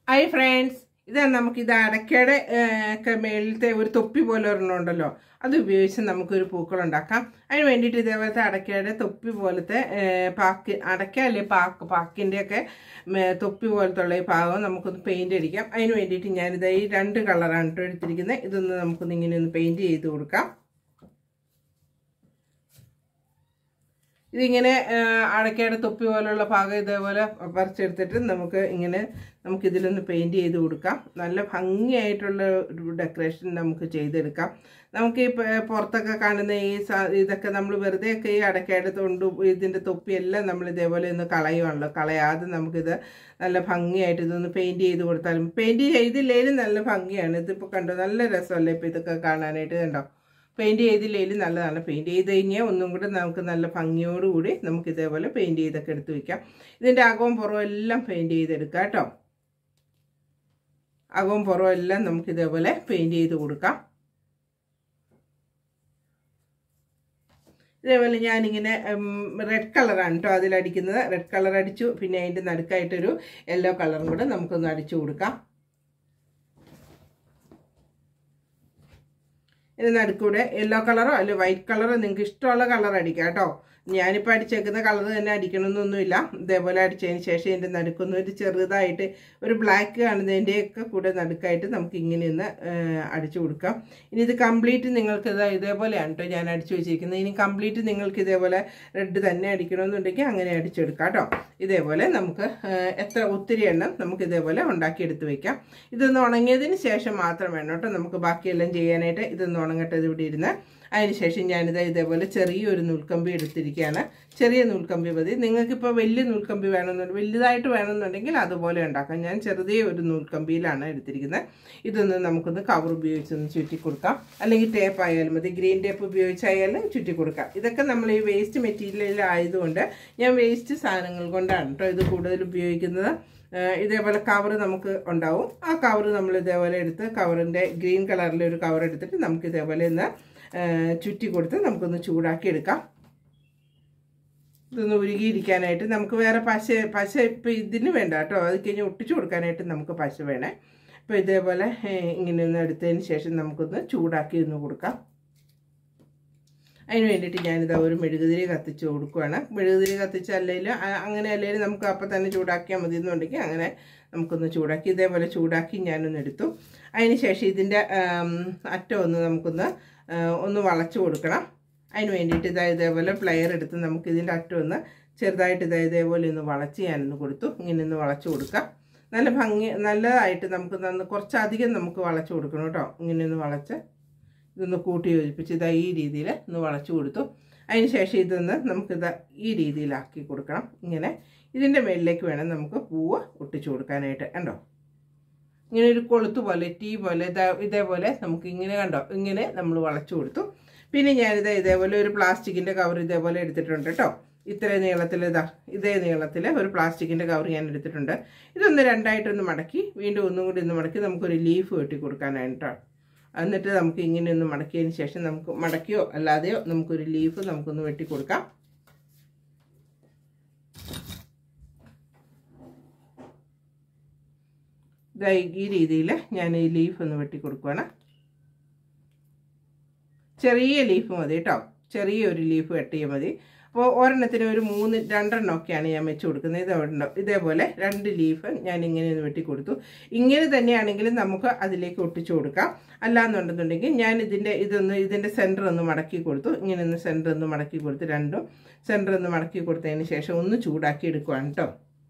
hi friends ഇതാണ് നമുക്ക് ഇത് അടക്കയുടെ ഒക്കെ മേളിലത്തെ ഒരു തൊപ്പി പോലെ ഒരെണ്ണം ഉണ്ടല്ലോ അത് ഉപയോഗിച്ച് നമുക്കൊരു പൂക്കൾ ഉണ്ടാക്കാം അതിന് വേണ്ടിയിട്ട് ഇതേപോലത്തെ അടക്കയുടെ തൊപ്പി പോലത്തെ ഏഹ്, പാക്ക് അടക്ക അല്ലെ പാക്ക് പാക്കിൻ്റെ ഒക്കെ തൊപ്പി പോലത്തെ ഉള്ള ഈ ഭാഗം നമുക്കൊന്ന് പെയിന്റ് അടിക്കാം അതിന് വേണ്ടിയിട്ട് ഞാനിത് ഈ രണ്ട് കളറാണ് കേട്ടോ എടുത്തിരിക്കുന്നത് ഇതൊന്ന് നമുക്കൊന്ന് ഇങ്ങനെ ഒന്ന് പെയിന്റ് ചെയ്ത് കൊടുക്കാം ഇതിങ്ങനെ ആ, അടക്കയുടെ തൊപ്പി പോലുള്ള ഭാഗം ഇതേപോലെ പറിച്ചെടുത്തിട്ട് നമുക്ക് ഇങ്ങനെ നമുക്ക് ഇതിലൊന്ന് പെയിൻറ് ചെയ്ത് കൊടുക്കാം നല്ല ഭംഗിയായിട്ടുള്ള ഒരു ഡെക്കറേഷൻ നമുക്ക് ചെയ്തെടുക്കാം നമുക്ക് ഈ പ- പുറത്തൊക്കെ കാണുന്ന ഈ സാ- ഇതൊക്കെ നമ്മൾ വെറുതെയൊക്കെ ഈ അടക്കയുടെ തൊണ്ട് ഇതിൻ്റെ തൊപ്പിയെല്ലാം നമ്മൾ ഇതേപോലെ ഒന്ന് കളയുവാണല്ലോ കളയാതെ നമുക്കിത് നല്ല ഭംഗിയായിട്ട് ഇതൊന്ന് പെയിൻറ് ചെയ്ത് കൊടുത്താലും പെയിൻറ് ചെയ്തില്ലേലും നല്ല ഭംഗിയാണ് ഇതിപ്പോൾ കണ്ടോ നല്ല രസമല്ലേ ഇപ്പോൾ ഇതൊക്കെ കാണാനായിട്ട് കണ്ടോ പെയിൻറ് ചെയ്തില്ലെങ്കിലും നല്ലതാണ് പെയിൻറ് ചെയ്ത് കഴിഞ്ഞാൽ ഒന്നും കൂടെ നമുക്ക് നല്ല ഭംഗിയോടുകൂടി നമുക്ക് ഇതേപോലെ പെയിൻറ് ചെയ്തൊക്കെ എടുത്ത് വെക്കാം ഇതിൻ്റെ അകവും പുറവും എല്ലാം പെയിൻറ് ചെയ്തെടുക്കാം കേട്ടോ അകവും പുറവും എല്ലാം നമുക്ക് ഇതേപോലെ പെയിൻറ് ചെയ്ത് കൊടുക്കാം ഇതേപോലെ ഞാനിങ്ങനെ റെഡ് കളറാണ് കേട്ടോ അതിലടിക്കുന്നത് റെഡ് കളർ അടിച്ചു പിന്നെ അതിൻ്റെ നടുക്കായിട്ടൊരു യെല്ലോ കളറും കൂടെ നമുക്കൊന്ന് അടിച്ചു കൊടുക്കാം ഇത് നടുക്കൂടെ യെല്ലോ കളറോ അല്ലെങ്കിൽ വൈറ്റ് കളറോ നിങ്ങൾക്ക് ഇഷ്ടമുള്ള കളർ അടിക്കാം കേട്ടോ ഞാനിപ്പോൾ അടിച്ചേക്കുന്ന കളർ തന്നെ അടിക്കണമെന്നൊന്നുമില്ല ഇതേപോലെ അടിച്ചതിന് ശേഷം ഇതിൻ്റെ നടുക്കൊന്ന് ഒരു ചെറുതായിട്ട് ഒരു ബ്ലാക്ക് കാണുന്നതിൻ്റെയൊക്കെ കൂടെ നടുക്കായിട്ട് നമുക്ക് ഇങ്ങനെ ഒന്ന് അടിച്ചു കൊടുക്കാം ഇനി ഇത് കംപ്ലീറ്റ് നിങ്ങൾക്ക് ഇത് ഇതേപോലെയാണ് കേട്ടോ ഞാൻ അടിച്ചു വെച്ചിരിക്കുന്നത് ഇനി കംപ്ലീറ്റ് നിങ്ങൾക്ക് ഇതേപോലെ റെഡ് തന്നെ അടിക്കണമെന്നുണ്ടെങ്കിൽ അങ്ങനെ അടിച്ചെടുക്കാം കേട്ടോ ഇതേപോലെ നമുക്ക് ആ, എത്ര ഒത്തിരി എണ്ണം നമുക്ക് ഇതേപോലെ ഉണ്ടാക്കിയെടുത്ത് വെക്കാം ഇതൊന്ന് ഉണങ്ങിയതിന് ശേഷം മാത്രം വേണം കേട്ടോ നമുക്ക് ബാക്കിയെല്ലാം ചെയ്യാനായിട്ട് ഇതൊന്ന് ഉണങ്ങട്ടെ ഇത് ഇവിടെ ഇരുന്ന് അതിനുശേഷം ഞാനിത് ഇതേപോലെ ചെറിയൊരു നൂൽക്കമ്പി എടുത്തിരിക്കുകയാണ് ചെറിയ നൂൽക്കമ്പി മതി നിങ്ങൾക്കിപ്പോൾ വലിയ നൂൽക്കമ്പി വേണമെന്നുണ്ടെങ്കിൽ വലുതായിട്ട് വേണമെന്നുണ്ടെങ്കിൽ അതുപോലെ ഉണ്ടാക്കാം ഞാൻ ചെറുതേ ഒരു നൂൽക്കമ്പിയിലാണ് എടുത്തിരിക്കുന്നത് ഇതൊന്ന് നമുക്കൊന്ന് കവർ ഉപയോഗിച്ചൊന്ന് ചുറ്റി കൊടുക്കാം അല്ലെങ്കിൽ ടേപ്പ് ആയാലും മതി ഗ്രീൻ ടേപ്പ് ഉപയോഗിച്ചായാലും ചുറ്റി കൊടുക്കാം ഇതൊക്കെ നമ്മൾ ഈ വേസ്റ്റ് മെറ്റീരിയൽ ആയതുകൊണ്ട് ഞാൻ വേസ്റ്റ് സാധനങ്ങൾ കൊണ്ടാണ് കേട്ടോ ഇത് കൂടുതൽ ഉപയോഗിക്കുന്നത് ഏഹ് ഇതേപോലെ കവർ നമുക്ക് ഉണ്ടാവും ആ കവർ നമ്മൾ ഇതേപോലെ എടുത്ത് കവറിൻ്റെ ഗ്രീൻ കളറിലെ ഒരു കവർ എടുത്തിട്ട് നമുക്ക് ഇതേപോലെ ഒന്ന് ഏഹ് ചുറ്റി കൊടുത്ത് നമുക്കൊന്ന് ചൂടാക്കി എടുക്കാം ഇതൊന്ന് ഉരുകിയിരിക്കാനായിട്ട് നമുക്ക് വേറെ പശ പശ ഇപ്പം ഇതിന് വേണ്ട കേട്ടോ അത് കഴിഞ്ഞ് ഒട്ടിച്ചു കൊടുക്കാനായിട്ട് നമുക്ക് പശ വേണേ അപ്പോൾ ഇതേപോലെ ഏഹ് ഇങ്ങനെ ഒന്ന് എടുത്തതിന് ശേഷം നമുക്കൊന്ന് ചൂടാക്കി ഒന്ന് കൊടുക്കാം അതിന് വേണ്ടിയിട്ട് ഞാനിതാ ഒരു മെഴുകുതിരി കത്തിച്ച് കൊടുക്കുകയാണ് മെഴുകുതിരി കത്തിച്ച് അല്ലെങ്കിൽ അങ്ങനെ അല്ലെങ്കിൽ നമുക്ക് അപ്പം തന്നെ ചൂടാക്കിയാൽ മതി എന്നുണ്ടെങ്കിൽ അങ്ങനെ നമുക്കൊന്ന് ചൂടാക്കി ഇതേപോലെ ചൂടാക്കി ഞാനൊന്ന് എടുത്തു അതിന് ശേഷം ഇതിൻ്റെ അറ്റം ഒന്ന് നമുക്കൊന്ന് ആ, ഒന്ന് വളച്ചു കൊടുക്കണം അതിന് വേണ്ടിയിട്ട് ഇതാ ഇതേപോലെ പ്ലെയർ എടുത്ത് നമുക്ക് ഇതിൻ്റെ അറ്റം ഒന്ന് ചെറുതായിട്ട് ഇതാ ഇതേപോലെ ഒന്ന് വളച്ച് ഞാനൊന്ന് കൊടുത്തു ഇങ്ങനെ ഒന്ന് വളച്ചു കൊടുക്കാം നല്ല ഭംഗി നല്ലതായിട്ട് നമുക്ക് നന്ന് കുറച്ചധികം നമുക്ക് വളച്ചു കൊടുക്കണം കേട്ടോ ഇങ്ങനെ ഒന്ന് വളച്ച് ഇതൊന്ന് കൂട്ടി യോജിപ്പിച്ച് ഇതാ ഈ രീതിയിൽ ഒന്ന് വളച്ചു കൊടുത്തു അതിന് ശേഷം ഇതൊന്ന് നമുക്കിത് ഈ രീതിയിലാക്കി കൊടുക്കണം ഇങ്ങനെ ഇതിൻ്റെ മേളിലേക്ക് വേണം നമുക്ക് പൂവ് ഒട്ടിച്ചു കൊടുക്കാനായിട്ട് കണ്ടോ ഇങ്ങനെ ഒരു കൊളുത്ത് പോലെ ടീ പോലെ ഇതാ ഇതേപോലെ നമുക്ക് ഇങ്ങനെ കണ്ടോ ഇങ്ങനെ നമ്മൾ വളച്ചു കൊടുത്തു പിന്നെ ഞാനിത് ഇതേപോലെ ഒരു പ്ലാസ്റ്റിക്കിൻ്റെ കവർ ഇതേപോലെ എടുത്തിട്ടുണ്ട് കേട്ടോ ഇത്ര നീളത്തിൽ ഇതാ ഇതേ നീളത്തിൽ ഒരു പ്ലാസ്റ്റിക്കിൻ്റെ കവർ ഞാൻ എടുത്തിട്ടുണ്ട് ഇതൊന്ന് രണ്ടായിട്ടൊന്ന് മടക്കി വീണ്ടും ഒന്നും കൂടി ഒന്ന് മടക്കി നമുക്കൊരു ലീഫ് വെട്ടി കൊടുക്കാനായിട്ടോ എന്നിട്ട് നമുക്ക് ഇങ്ങനെ ഒന്ന് മടക്കിയതിന് ശേഷം നമുക്ക് മടക്കിയോ അല്ലാതെയോ നമുക്കൊരു ലീഫ് നമുക്കൊന്ന് വെട്ടി കൊടുക്കാം ഇതാ ഈ രീതിയിൽ ഞാൻ ഈ ലീഫ് ഒന്ന് വെട്ടി കൊടുക്കുവാണ് ചെറിയ ലീഫ് മതി കേട്ടോ ചെറിയൊരു ലീഫ് വെട്ടിയാൽ മതി അപ്പോൾ ഒരെണ്ണത്തിന് ഒരു മൂന്ന് രണ്ടെണ്ണമൊക്കെയാണ് ഞാൻ വെച്ച് കൊടുക്കുന്നത് ഇത് ഉണ്ടോ ഇതേപോലെ രണ്ട് ലീഫ് ഞാൻ ഇങ്ങനെ ഒന്ന് വെട്ടി കൊടുത്തു ഇങ്ങനെ തന്നെയാണെങ്കിലും നമുക്ക് അതിലേക്ക് ഒട്ടിച്ചു കൊടുക്കാം അല്ലാന്നുണ്ടെന്നുണ്ടെങ്കിൽ ഞാൻ ഇതിൻ്റെ ഇതൊന്ന് ഇതിൻ്റെ സെൻറ്റർ ഒന്ന് മടക്കി കൊടുത്തു ഇങ്ങനെ ഒന്ന് സെൻറ്റർ ഒന്ന് മടക്കി കൊടുത്ത് രണ്ടും സെൻറ്റർ ഒന്ന് മടക്കി കൊടുത്തതിന് ശേഷം ഒന്ന് ചൂടാക്കി എടുക്കുവാണ് കേട്ടോ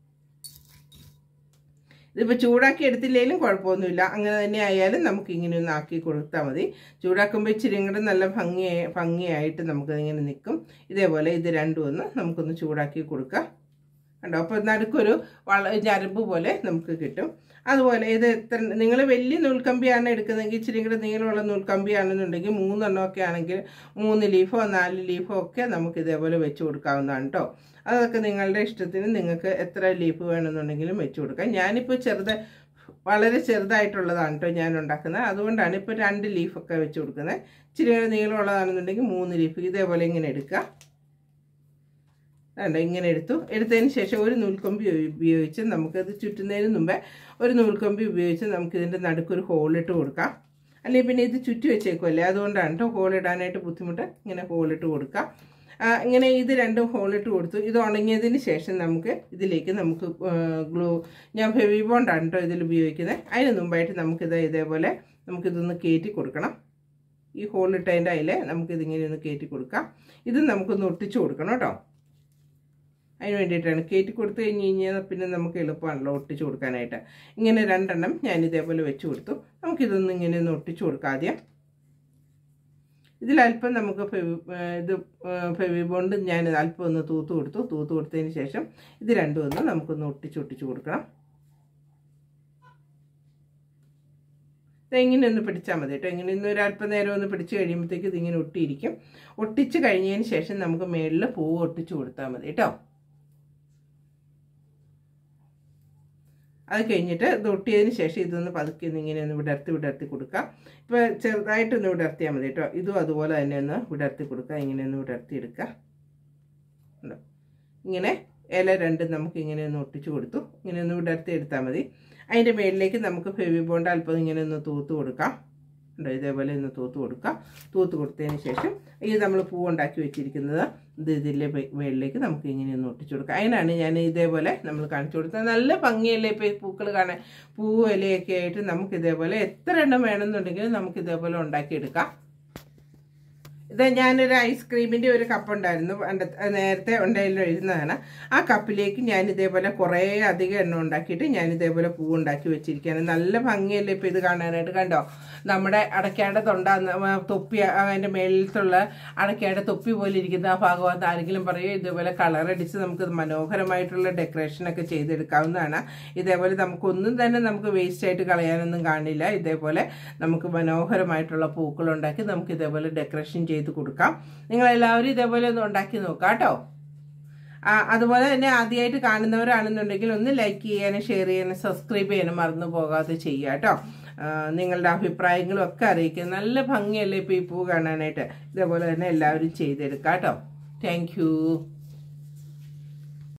ഇതിപ്പോൾ ചൂടാക്കി എടുത്തില്ലെങ്കിലും കുഴപ്പമൊന്നുമില്ല അങ്ങനെ തന്നെ ആയാലും നമുക്ക് ഇങ്ങനെ ഒന്ന് ആക്കി കൊടുത്താൽ മതി ചൂടാക്കുമ്പോൾ ഇച്ചിരി കൂടെ നല്ല ഭംഗി ഭംഗിയായിട്ട് നമുക്ക് ഇങ്ങനെ നിൽക്കും ഇതേപോലെ ഇത് രണ്ടും ഒന്ന് നമുക്കൊന്ന് ചൂടാക്കി കൊടുക്കാം കണ്ടോ അപ്പോൾ നടുക്കൊരു വള ഞരമ്പ് പോലെ നമുക്ക് കിട്ടും അതുപോലെ ഇത് എത്ര നിങ്ങൾ വലിയ നൂൽക്കമ്പിയാണ് എടുക്കുന്നതെങ്കിൽ ഇച്ചിരി കൂടെ നീളമുള്ള നൂൽക്കമ്പിയാണെന്നുണ്ടെങ്കിൽ മൂന്നെണ്ണമൊക്കെ ആണെങ്കിൽ മൂന്ന് ലീഫോ നാല് ലീഫോ ഒക്കെ നമുക്ക് ഇതേപോലെ വെച്ച് കൊടുക്കാവുന്നതാണ് കേട്ടോ അതൊക്കെ നിങ്ങളുടെ ഇഷ്ടത്തിന് നിങ്ങൾക്ക് എത്ര ലീഫ് വേണമെന്നുണ്ടെങ്കിലും വെച്ച് കൊടുക്കാം ഞാനിപ്പോൾ ചെറുത് വളരെ ചെറുതായിട്ടുള്ളതാണ് കേട്ടോ ഞാൻ ഉണ്ടാക്കുന്നത് അതുകൊണ്ടാണ് ഇപ്പോൾ രണ്ട് ലീഫൊക്കെ വെച്ച് കൊടുക്കുന്നത് ഇച്ചിരി കൂടെ നീളമുള്ളതാണെന്നുണ്ടെങ്കിൽ മൂന്ന് ലീഫ് ഇതേപോലെ ഇങ്ങനെ എടുക്കുക വേണ്ട ഇങ്ങനെ എടുത്തു എടുത്തതിന് ശേഷം ഒരു നൂൽക്കമ്പി ഉപയോഗിച്ച് നമുക്കത് ചുറ്റുന്നതിന് മുമ്പേ ഒരു നൂൽക്കമ്പി ഉപയോഗിച്ച് നമുക്ക് ഇതിൻ്റെ നടുക്കൊരു ഹോളിട്ട് കൊടുക്കാം അല്ലെങ്കിൽ പിന്നെ ഇത് ചുറ്റി വെച്ചേക്കുമല്ലേ അതുകൊണ്ടാണ് കേട്ടോ ഹോളിടാനായിട്ട് ബുദ്ധിമുട്ട് ഇങ്ങനെ ഹോളിട്ട് കൊടുക്കാം ആ, ഇങ്ങനെ ഇത് രണ്ടും ഹോളിട്ട് കൊടുത്തു ഇത് ഉണങ്ങിയതിന് ശേഷം നമുക്ക് ഇതിലേക്ക് നമുക്ക് ഗ്ലൂ ഞാൻ ഫെവി ബോണ്ടാണ് കേട്ടോ ഇതിൽ ഉപയോഗിക്കുന്നത് അതിന് മുമ്പായിട്ട് നമുക്കിത് ഇതേപോലെ നമുക്കിതൊന്ന് കയറ്റി കൊടുക്കണം ഈ ഹോളിട്ടതിൻ്റെ അതിൽ നമുക്കിതിങ്ങനെ ഒന്ന് കയറ്റി കൊടുക്കാം ഇത് നമുക്കൊന്ന് ഒട്ടിച്ചു കൊടുക്കണം കേട്ടോ അതിന് വേണ്ടിയിട്ടാണ് കയറ്റി കൊടുത്തു കഴിഞ്ഞ് കഴിഞ്ഞാൽ പിന്നെ നമുക്ക് എളുപ്പമാണല്ലോ ഒട്ടിച്ചു കൊടുക്കാനായിട്ട് ഇങ്ങനെ രണ്ടെണ്ണം ഞാൻ ഇതേപോലെ വെച്ച് കൊടുത്തു നമുക്കിതൊന്ന് ഇങ്ങനെ ഒന്ന് ഒട്ടിച്ചു കൊടുക്കാം ആദ്യം ഇതിലല്പം നമുക്ക് ഫെവി ഇത് ഫെവി ബോണ്ട് ഞാൻ അല്പം ഒന്ന് തൂത്ത് കൊടുത്തു തൂത്ത് കൊടുത്തതിന് ശേഷം ഇത് രണ്ടും ഒന്ന് നമുക്കൊന്ന് ഒട്ടിച്ച് ഒട്ടിച്ച് കൊടുക്കണം ഇങ്ങനെ ഒന്ന് പിടിച്ചാൽ മതി കേട്ടോ ഇങ്ങനെ ഇന്ന് ഒരു അല്പം നേരം ഒന്ന് പിടിച്ച് കഴിയുമ്പോഴത്തേക്ക് ഇതിങ്ങനെ ഒട്ടിയിരിക്കും ഒട്ടിച്ച് കഴിഞ്ഞതിന് ശേഷം നമുക്ക് മേളിൽ പൂവ് ഒട്ടിച്ച് കൊടുത്താൽ മതി കേട്ടോ അത് കഴിഞ്ഞിട്ട് ഇത് ഒട്ടിയതിന് ശേഷം ഇതൊന്ന് പതുക്കെ ഒന്ന് ഇങ്ങനെ ഒന്ന് വിടർത്തി വിടർത്തി കൊടുക്കാം ഇപ്പോൾ ചെറുതായിട്ടൊന്ന് വിടർത്തിയാൽ മതി കേട്ടോ ഇതും അതുപോലെ തന്നെ ഒന്ന് വിടർത്തി കൊടുക്കുക ഇങ്ങനെ ഒന്ന് വിടർത്തി എടുക്കുക ഉണ്ടോ ഇങ്ങനെ ഇല രണ്ടും നമുക്ക് ഇങ്ങനെ ഒന്ന് ഒട്ടിച്ചു കൊടുത്തു ഇങ്ങനെ ഒന്ന് വിടർത്തി എടുത്താൽ മതി അതിൻ്റെ മേളിലേക്ക് നമുക്ക് ഫെവി ബോണ്ട് അല്പം ഇങ്ങനെ ഒന്ന് തൂത്ത് കൊടുക്കാം ഉണ്ടോ ഇതേപോലെ ഒന്ന് തൂത്ത് കൊടുക്കാം തൂത്ത് കൊടുത്തതിന് ശേഷം ഈ നമ്മൾ പൂ ഉണ്ടാക്കി വെച്ചിരിക്കുന്നത് ഇത് ഇതിലെ മേളിലേക്ക് നമുക്ക് ഇങ്ങനെ ഒന്ന് ഒട്ടിച്ചു കൊടുക്കാം അതിനാണ് ഞാൻ ഇതേപോലെ നമ്മൾ കാണിച്ചു കൊടുത്തത് നല്ല ഭംഗിയല്ലേ ഇപ്പോൾ ഈ പൂക്കൾ കാണാൻ പൂവ് ഇലയൊക്കെ ആയിട്ട് നമുക്ക് ഇതേപോലെ എത്ര എണ്ണം വേണമെന്നുണ്ടെങ്കിലും നമുക്ക് ഇതേപോലെ ഉണ്ടാക്കിയെടുക്കാം ഇത് ഞാനൊരു ഐസ്ക്രീമിൻ്റെ ഒരു കപ്പ് ഉണ്ടായിരുന്നു പണ്ട് നേരത്തെ ഉണ്ടായാലും എഴുതുന്നതാണ് ആ കപ്പിലേക്ക് ഞാൻ ഇതേപോലെ കുറേ അധികം എണ്ണം ഉണ്ടാക്കിയിട്ട് ഞാൻ ഇതേപോലെ പൂ ഉണ്ടാക്കി വെച്ചിരിക്കുകയാണ് നല്ല ഭംഗിയല്ലേ ഇപ്പോൾ ഇത് കാണാനായിട്ട് കണ്ടോ നമ്മുടെ അടയ്ക്കാടെ തൊണ്ട ന- തൊപ്പി അതിൻ്റെ മേളിലത്തുള്ള അടയ്ക്കാടെ തൊപ്പി പോലെ ഇരിക്കുന്ന ആ ഭാഗത്ത് ആരെങ്കിലും പറയും ഇതേപോലെ കളർ അടിച്ച് നമുക്ക് മനോഹരമായിട്ടുള്ള ഡെക്കറേഷനൊക്കെ ചെയ്തെടുക്കാവുന്നതാണ് ഇതേപോലെ നമുക്കൊന്നും തന്നെ നമുക്ക് വേസ്റ്റ് ആയിട്ട് കളയാനൊന്നും കാണില്ല ഇതേപോലെ നമുക്ക് മനോഹരമായിട്ടുള്ള പൂക്കളുണ്ടാക്കി നമുക്ക് ഇതേപോലെ ഡെക്കറേഷൻ ചെയ്ത് കൊടുക്കാം നിങ്ങളെല്ലാവരും ഇതേപോലെ ഒന്ന് ഉണ്ടാക്കി നോക്കാം കേട്ടോ ആ, അതുപോലെ തന്നെ ആദ്യമായിട്ട് കാണുന്നവരാണെന്നുണ്ടെങ്കിൽ ഒന്ന് ലൈക്ക് ചെയ്യാനും ഷെയർ ചെയ്യാനും സബ്സ്ക്രൈബ് ചെയ്യാനും മറന്നു പോകാതെ ചെയ്യുക കേട്ടോ ആ, നിങ്ങളുടെ അഭിപ്രായങ്ങളും ഒക്കെ അറിയിക്കുക നല്ല ഭംഗിയല്ലേ ഇപ്പോൾ ഈ പൂ കാണാനായിട്ട് ഇതേപോലെ തന്നെ എല്ലാവരും ചെയ്തെടുക്കാം കേട്ടോ താങ്ക്